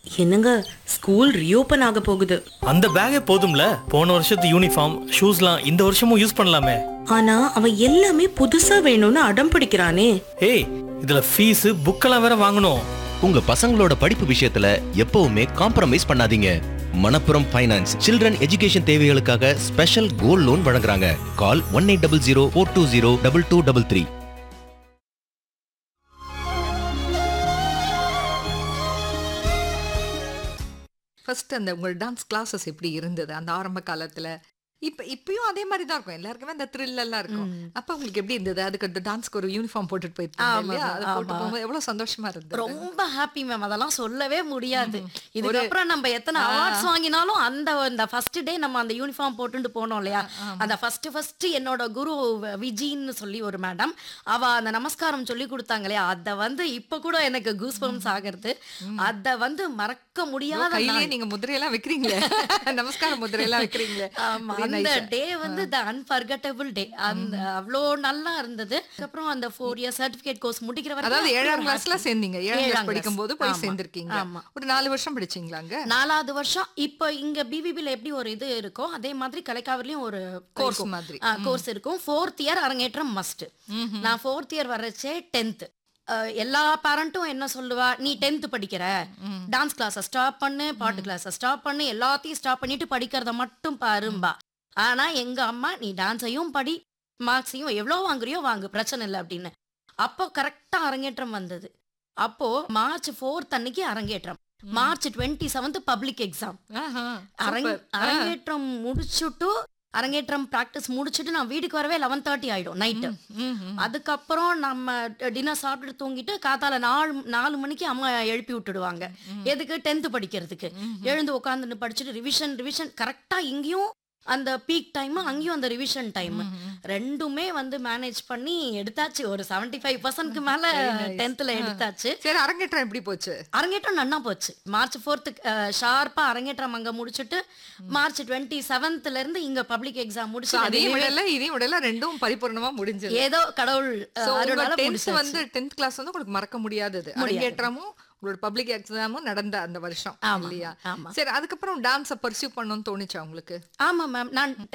என்னங்க school reopen ஆக போகுது அந்த பேக்கே போதும்ல போன வருஷத்து யூனிஃபார்ம் ஷூஸ்லாம் இந்த வருஷமும் யூஸ் பண்ணலாமே ஆனா அவன் எல்லாமே புதுசா வேணும்னு அடம் பிடிக்கிறானே ஏய் இதுல ஃபீஸ் புக்கெல்லாம் வேற வாங்கணும் உங்க பசங்களோட படிப்பு விஷயத்துல எப்பவுமே காம்ப்ரமைஸ் பண்ணாதீங்க மணப்புரம் ஃபைனான்ஸ் சில்ட்ரன் எஜுகேஷன் தேவைகளுக்காக ஸ்பெஷல் கோல்ட் லோன் வழங்குறாங்க call one eight double zero four two zero double two double three first அந்த உங்கள் டான்ஸ் கிளாஸஸ் எப்படி இருந்தது அந்த ஆரம்ப காலத்துல இப்ப இப்பயும் அதே மாதிரி தான் இருக்கும் எல்லாருக்குமே அந்த த்ரில் எல்லாம் இருக்கும் அப்ப உங்களுக்கு எப்படி இருந்தது அதுக்கு அந்த டான்ஸ்க்கு ஒரு யூனிஃபார்ம் போட்டுட்டு போயிருப்பாங்க ஆமா, இல்லையா அதை போட்டு ஆமா. போகும்போது எவ்வளவு சந்தோஷமா இருந்தது ரொம்ப ஹாப்பி மேம் அதெல்லாம் சொல்லவே முடியாது இதுக்கப்புறம் நம்ம எத்தனை அவார்ட்ஸ் வாங்கினாலும் அந்த அந்த ஃபர்ஸ்ட் டே நம்ம அந்த யூனிஃபார்ம் போட்டுட்டு போனோம் இல்லையா அந்த ஃபர்ஸ்ட் ஃபர்ஸ்ட் என்னோட குரு விஜின்னு சொல்லி ஒரு மேடம் அவ அந்த நமஸ்காரம் சொல்லி கொடுத்தாங்க இல்லையா அத வந்து இப்ப கூட எனக்கு கூஸ் பம்ஸ் ஆகிறது அத வந்து மறக்க முடியாத கையிலேயே நாள். நீங்க முதிரையெல்லாம் வைக்கிறீங்களே நமஸ்கார முதிரையெல்லாம் வைக்கிறீங்களே ஆமா Very அந்த nice. டே வந்து த அன்ஃபர்கட்டபிள் டே அந்த அவ்வளோ நல்லா இருந்தது அப்புறம் அந்த ஃபோர் இயர் சர்டிபிகேட் கோர்ஸ் முடிக்கிற வரைக்கும் அதாவது அப்படி ஏழாம் ஒரு கிளாஸ்ல happy. சேர்ந்தீங்க ஏழாம் ஏழாம் கிளாஸ் class. படிக்கும் போது போய் ஆமா, சேர்ந்திருக்கீங்க ஆமா. ஒரு நாலு வருஷம் படிச்சீங்களாங்க நாலாவது வருஷம் இப்போ இங்க பிபிபில எப்படி ஒரு இது இருக்கோ அதே மாதிரி கலைக்காவிலையும் ஒரு கோர்ஸ் மாதிரி கோர்ஸ் இருக்கும் ஃபோர்த் இயர் அரங்கேற்றம் மஸ்ட் நான் ஃபோர்த் இயர் வர்றச்சே டென்த் எல்லா பேரண்ட்டும் என்ன சொல்லுவா நீ டென்த் படிக்கிற டான்ஸ் கிளாஸை ஸ்டாப் பண்ணு பாட்டு கிளாஸை ஸ்டாப் பண்ணு எல்லாத்தையும் ஸ்டாப் பண்ணிட்டு படிக்கிறத மட்டும் பாரும்பா ஆனா எங்க அம்மா நீ டான்ஸையும் படி மார்க்ஸையும் எவ்வளோ வாங்குறியோ வாங்கு பிரச்சனை இல்லை அப்படின்னு அப்போ கரெக்டா அரங்கேற்றம் வந்தது அப்போ மார்ச் ஃபோர்த் அன்னைக்கு அரங்கேற்றம் March twenty seventh public exam ஆஹா, அரங்க super. ஆ. அரங்கேற்றம் முடிச்சுட்டு அரங்கேற்றம் ப்ராக்டிஸ் முடிச்சுட்டு நான் வீட்டுக்கு வரவே லெவன் தேர்ட்டி ஆயிடும் நைட்டு ம், ம். அதுக்கப்புறம் நம்ம டின்னர் சாப்பிட்டுட்டு தூங்கிட்டு காத்தால நாலு நாலு மணிக்கு அம்மா எழுப்பி விட்டுடுவாங்க எதுக்கு டென்த் படிக்கிறதுக்கு எழுந்து உட்காந்துட்டு படிச்சுட்டு ரிவிஷன் ரிவிஷன் கரெக்டா இங்கேயும் அந்த பீக் டைம் அங்கேயும் அந்த ரிவிஷன் டைம் ரெண்டுமே வந்து மேனேஜ் பண்ணி எடுத்தாச்சு ஒரு 75% ஃபைவ் பர்சன்ட்க்கு மேல டென்த்ல எடுத்தாச்சு சரி அரங்கேற்றம் எப்படி போச்சு அரங்கேற்றம் நன்னா போச்சு மார்ச் ஃபோர்த்து ஷார்ப்பா அரங்கேற்றம் அங்க முடிச்சுட்டு மார்ச் டுவெண்ட்டி செவன்த்ல இருந்து இங்க பப்ளிக் எக்ஸாம் So, முடிச்சு அதையும் வெளியே விடல இதையும் விடல ரெண்டும் பரிபூர்ணமா முடிஞ்சது ஏதோ கடவுள் அஹ், So, உங்க அருளால 10th முடிச்சாச்சு. வந்து 10th கிளாஸ் வந்து உங்களுக்கு மறக்க முடியாதது அரங்கேற்றமும் உங்களோட பப்ளிக் எக்ஸாமும் நடந்த அந்த வருஷம் ஆமா, இல்லையா ஆமா. சரி அதுக்கப்புறம் டான்ஸ பர்சியூ பண்ணணும்னு தோணுச்சா உங்களுக்கு ஆமா மேம் நான்